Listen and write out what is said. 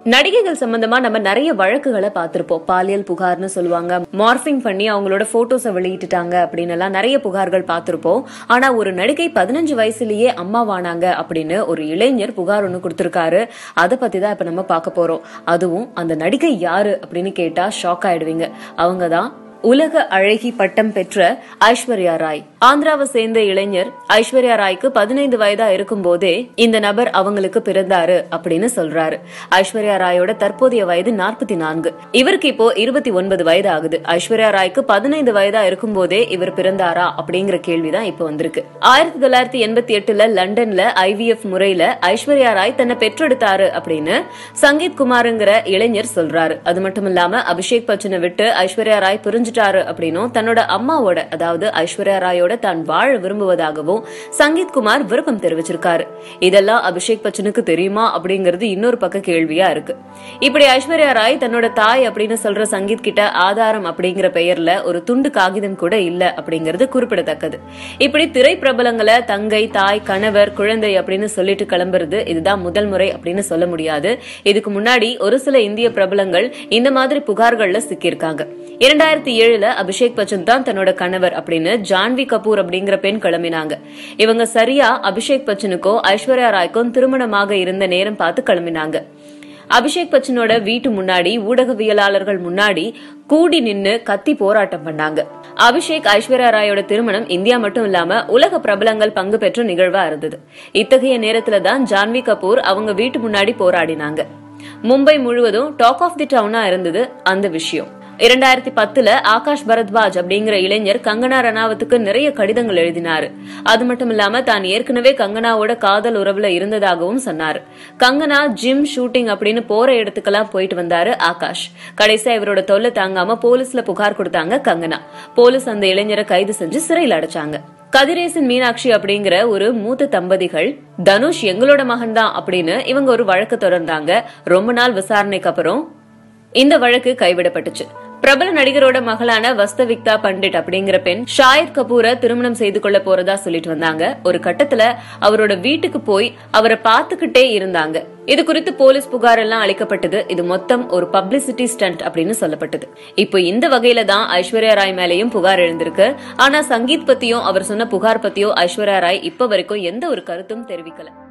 நடிகைகள் சம்பந்தமா நம்ம நிறைய வழக்குகளை பார்த்திருப்போம் பாலியல் புகார்னு சொல்லுவாங்க மார்பிங் பண்ணி அவங்களோட போட்டோஸை வெளியிட்டுட்டாங்க அப்படின்னு எல்லாம் நிறைய புகார்கள் பார்த்திருப்போம் ஆனா ஒரு நடிகை பதினஞ்சு வயசுலயே அம்மாவானாங்க அப்படின்னு ஒரு இளைஞர் புகார் ஒண்ணு கொடுத்திருக்காரு அதை பத்தி தான் இப்ப நம்ம பார்க்க போறோம் அதுவும் அந்த நடிகை யாரு அப்படின்னு கேட்டா ஷாக் ஆயிடுவீங்க அவங்க தான் உலக அழகி பட்டம் பெற்ற ஐஸ்வர்யா ராய் ஆந்திராவை சேர்ந்த இளைஞர் ஐஸ்வர்யா ராய்க்கு பதினைந்து வயதா இருக்கும் போதே இந்த நபர் அவங்களுக்கு பிறந்தாரு அப்படின்னு சொல்றாரு ஐஸ்வர்யா ராயோட தற்போதைய வயது நாற்பத்தி நான்கு இவருக்கு இப்போ இருபத்தி ஒன்பது வயது ஆகுது ஐஸ்வர்யா ராய்க்கு பதினைந்து வயதா இருக்கும் போதே இவர் பிறந்தாரா அப்படிங்கிற கேள்விதான் இப்போ வந்திருக்கு ஆயிரத்தி தொள்ளாயிரத்தி எண்பத்தி எட்டுல லண்டன்ல ஐவிஎஃப் முறையில ஐஸ்வர்யா ராய் தன்னை பெற்றெடுத்தாரு அப்படின்னு சங்கீத் குமாருங்கிற இளைஞர் சொல்றாரு அது மட்டும் இல்லாம அபிஷேக் பச்சனை விட்டு ஐஸ்வர்யா ராய் பிரிஞ்சுட்டாரு அப்படின்னும் தன்னோட அம்மாவோட அதாவது ஐஸ்வர்யா ராயோட தான் வாழ விரும்புவதாகவும் சங்கீத் குமார் விருப்பம் தெரிவிச்சிருக்காரு இதெல்லாம் அபிஷேக் பச்சனுக்கு தெரியுமா அப்படிங்கிறது இன்னொரு பக்க கேள்வியா இருக்கு இப்படி ஐஸ்வர்யா ராய் தன்னோட தாய் அப்படின்னு சொல்ற சங்கீத் கிட்ட ஆதாரம் அப்படிங்கிற பெயர்ல ஒரு துண்டு காகிதம் கூட இல்ல அப்படிங்கிறது குறிப்பிடத்தக்கது இப்படி திரை பிரபலங்களை தங்கை தாய் கணவர் குழந்தை அப்படின்னு சொல்லிட்டு கிளம்புறது இதுதான் முதல் முறை அப்படின்னு சொல்ல முடியாது இதுக்கு முன்னாடி ஒரு சில இந்திய பிரபலங்கள் இந்த மாதிரி புகார்கள்ல சிக்கியிருக்காங்க இரண்டாயிரத்தி ஏழுல அபிஷேக் பச்சன் தான் தன்னோட கணவர் அப்படின்னு ஜான்வி கபூர் அப்படிங்கிற பெண் கிளம்பினாங்க இவங்க சரியா அபிஷேக் பச்சனுக்கோ ஐஸ்வர்யா ராய்க்கும் திருமணமாக இருந்த நேரம் பார்த்து கிளம்பினாங்க அபிஷேக் பச்சனோட வீட்டு முன்னாடி ஊடகவியலாளர்கள் முன்னாடி கூடி நின்னு கத்தி போராட்டம் பண்ணாங்க அபிஷேக் ஐஸ்வர்யா ராயோட திருமணம் இந்தியா மட்டும் இல்லாம உலக பிரபலங்கள் பங்கு பெற்ற நிகழ்வா இருந்தது இத்தகைய நேரத்துல தான் ஜான்வி கபூர் அவங்க வீட்டு முன்னாடி போராடினாங்க மும்பை முழுவதும் டாக் ஆஃப் தி டவுனா இருந்தது அந்த விஷயம் இரண்டாயிரத்தி பத்துல ஆகாஷ் பரத்வாஜ் அப்படிங்கிற இளைஞர் கங்கனா ரணாவத்துக்கு நிறைய கடிதங்கள் எழுதினாரு அது மட்டும் இல்லாம தான் ஏற்கனவே கங்கனாவோட காதல் உறவுல இருந்ததாகவும் சொன்னாரு கங்கனா ஜிம் ஷூட்டிங் அப்படின்னு போற இடத்துக்கெல்லாம் போயிட்டு வந்தாரு ஆகாஷ் கடைசியா இவரோட தொல்லை தாங்காம போலீஸ்ல புகார் கொடுத்தாங்க கங்கனா போலீஸ் அந்த இளைஞரை கைது செஞ்சு சிறையில் அடைச்சாங்க கதிரேசன் மீனாட்சி அப்படிங்கிற ஒரு மூத்த தம்பதிகள் தனுஷ் எங்களோட மகன் தான் அப்படின்னு இவங்க ஒரு வழக்கு தொடர்ந்தாங்க ரொம்ப நாள் விசாரணைக்கு அப்புறம் இந்த வழக்கு கைவிடப்பட்டுச்சு பிரபல நடிகரோட மகளான வஸ்தவிக்தா பண்டிட் அப்படிங்கிற பெண் ஷாயத் கபூரை திருமணம் செய்து கொள்ள போறதா சொல்லிட்டு வந்தாங்க ஒரு கட்டத்துல அவரோட வீட்டுக்கு போய் அவரை பார்த்துக்கிட்டே இருந்தாங்க இது குறித்து போலீஸ் புகார் எல்லாம் அளிக்கப்பட்டது இது மொத்தம் ஒரு பப்ளிசிட்டி ஸ்டண்ட் அப்படின்னு சொல்லப்பட்டது இப்போ இந்த வகையில தான் ஐஸ்வர்யா ராய் மேலேயும் புகார் எழுந்திருக்கு ஆனா சங்கீத் பத்தியும் அவர் சொன்ன புகார் பத்தியோ ஐஸ்வர்யா ராய் இப்ப வரைக்கும் எந்த ஒரு கருத்தும் தெரிவிக்கல